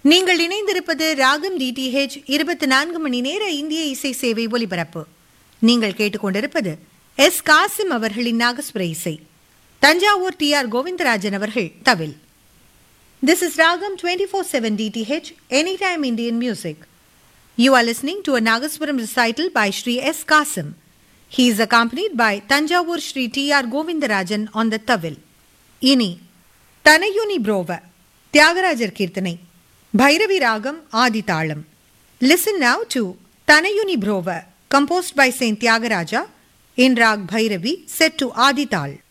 நீங்கள் இணைந்திருப்பது ராகம் டிடிஹெச் இருபத்தி நான்கு மணி நேர இந்திய இசை சேவை ஒலிபரப்பு நீங்கள் கேட்டுக்கொண்டிருப்பது எஸ் காசிம் அவர்களின் நாகஸ்வர இசை தஞ்சாவூர் டி ஆர் கோவிந்தராஜன் அவர்கள் தவில் this is Raagam twenty four seven DTH any time Indian music You are listening to a Nagaswaram recital by Sri S. Kasim. He is accompanied by Tanjavur Sri T. R. Govindarajan on the Tavil. இனி தனயுனி புரோவ தியாகராஜர் கீர்த்தனை பைரவி ராகம் ஆதி தாளம் listen now to Thanayuni Brova composed by saint Thyagaraja in raag Bhairavi set to Adi தாள்